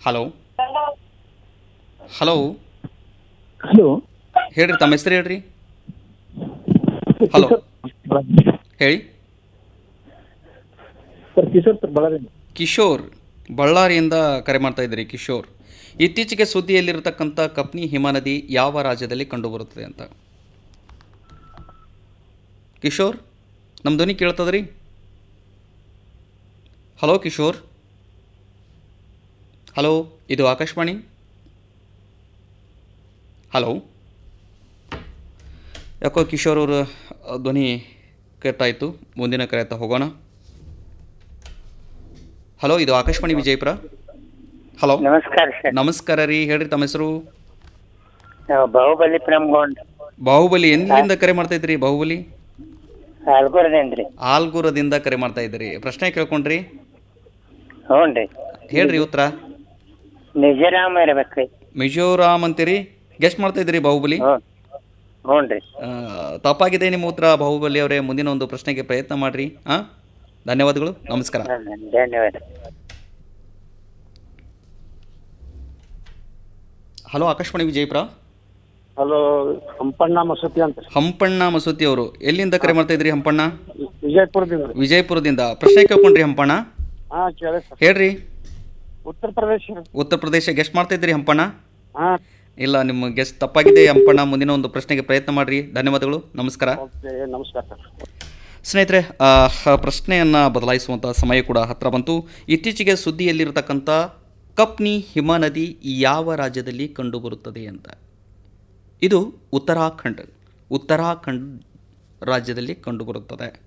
hello hello hello ಹೇಳ್ರಿ ತಮ್ಮ ಹೆಸರು ಹೇಳ್ರಿ ಹಲೋ ಹೇಳಿ ಸರ್ ಕಿಶೋರ್ ಸರ್ ಬಳ್ಳಾರಿ ಕಿಶೋರ್ ಬಳ್ಳಾರಿಯಿಂದ ಕರೆ ಮಾಡ್ತಾ ಇದ್ದೀರಿ ಕಿಶೋರ್ ಇತ್ತೀಚೆಗೆ ಸುದ್ದಿಯಲ್ಲಿರತಕ್ಕಂಥ ಕಪ್ನಿ ಹಿಮನದಿ ಯಾವ ರಾಜ್ಯದಲ್ಲಿ ಕಂಡುಬರುತ್ತದೆ ಅಂತ ಕಿಶೋರ್ ನಮ್ಮ ಧ್ವನಿ ಕೇಳ್ತದ್ರಿ ಹಲೋ ಕಿಶೋರ್ ಹಲೋ ಇದು ಆಕಾಶವಾಣಿ ಹಲೋ ಯಾಕೋ ಕಿಶೋರ್ ಅವರ ಧ್ವನಿ ಕೇಳ್ತಾಯಿತ್ತು ಮುಂದಿನ ಕರೆ ಹತ್ತ ಹೋಗೋಣ ಹಲೋ ಇದು ಆಕಾಶವಾಣಿ ವಿಜಯಪುರ ಹಲೋ ನಮಸ್ಕಾರ ಸರ್ ನಮಸ್ಕಾರ ರೀ ಹೇಳ್ರಿ ತಮ್ಮ ಹೆಸರು ನಾವು ಬಾಹುಬಲಿ ಪ್ರಮ್ಗೊಂಡ್ ಬಾಹುಬಲಿ ಎಲ್ಲಿಂದ ಕರೆ ಮಾಡ್ತಾ ಇದ್ರಿ ಬಾಹುಬಲಿ ಅಲ್ಗುರದೇನ್ರಿ ಆಲ್ಗುರದಿಂದ ಕರೆ ಮಾಡ್ತಾ ಇದ್ರಿ ಪ್ರಶ್ನೆ ಕೇಳ್ಕೊಂಡ್ರಿ ಹ್ಞೂನ್ರಿ ಹೇಳ್ರಿ ಉತ್ತರ ಮಿಜೋರಾಮ್ ಇರ್ಬೇಕ್ರಿ ಮಿಜೋರಾಮ್ ಅಂತೀರಿ ಗೆಸ್ಟ್ ಮಾಡ್ತಾ ಇದ್ರಿ ಬಾಹುಬಲಿ ಹ್ಞೂ ಹ್ಞೂನ್ರಿ ಆ, ತಪ್ಪಾಗಿದೆ ನಿಮ್ಮ ಉತ್ತರ ಬಾಹುಬಲಿ ಅವರೇ ಮುಂದಿನ ಒಂದು ಪ್ರಶ್ನೆಗೆ ಪ್ರಯತ್ನ ಮಾಡ್ರಿ ಹಾಂ ಧನ್ಯವಾದಗಳು ನಮಸ್ಕಾರ ಧನ್ಯವಾದ ಹಲೋ ಆಕಾಶವಾಣಿ ವಿಜಯಪುರ ಹಲೋ ಹಂಪಣ್ಣ ಮಸೂತಿ ಅಂತ ಹಂಪಣ್ಣ ಮಸೂತಿ ಅವರು ಎಲ್ಲಿಂದ ಕರೆ ಮಾಡ್ತಾ ಇದ್ರಿ ಹಂಪಣ್ಣ ವಿಜಯಪುರದಿಂದ ವಿಜಯಪುರದಿಂದ ಪ್ರಶ್ನೆ ಕೇಳ್ಕೊಂಡ್ರಿ ಹಂಪಣ್ಣ ಹಾ ಕೇಳಿ ಸರ್ ಹೇಳ್ರಿ ಉತ್ತರ ಪ್ರದೇಶ ಉತ್ತರ ಪ್ರದೇಶ ಗೆಸ್ಟ್ ಮಾಡ್ತಾ ಇದ್ರಿ ಹಂಪಣ್ಣ ಹಾ ಇಲ್ಲ ನಿಮ್ಮ ಗೆಸ್ಟ್ ತಪ್ಪಾಗಿದೆ ಹಂಪಣ್ಣ ಮುಂದಿನ ಒಂದು ಪ್ರಶ್ನೆಗೆ ಪ್ರಯತ್ನ ಮಾಡ್ರಿ ಧನ್ಯವಾದಗಳು ನಮಸ್ಕಾರ ಓಕೆ ನಮಸ್ಕಾರ ಸರ್ ಸ್ನೇಹಿತರೆ ಆ, ಆ ಪ್ರಶ್ನೆಯನ್ನು ಬದಲಾಯಿಸುವಂಥ ಸಮಯ ಕೂಡ ಹತ್ತಿರ ಬಂತು ಇತ್ತೀಚೆಗೆ ಸುದ್ದಿಯಲ್ಲಿರತಕ್ಕಂಥ ಕಪ್ನಿ ಹಿಮನದಿ ಯಾವ ರಾಜ್ಯದಲ್ಲಿ ಕಂಡುಬರುತ್ತದೆ ಅಂತ ಇದು ಉತ್ತರಾಖಂಡ್ ಉತ್ತರಾಖಂಡ್ ರಾಜ್ಯದಲ್ಲಿ ಕಂಡುಬರುತ್ತದೆ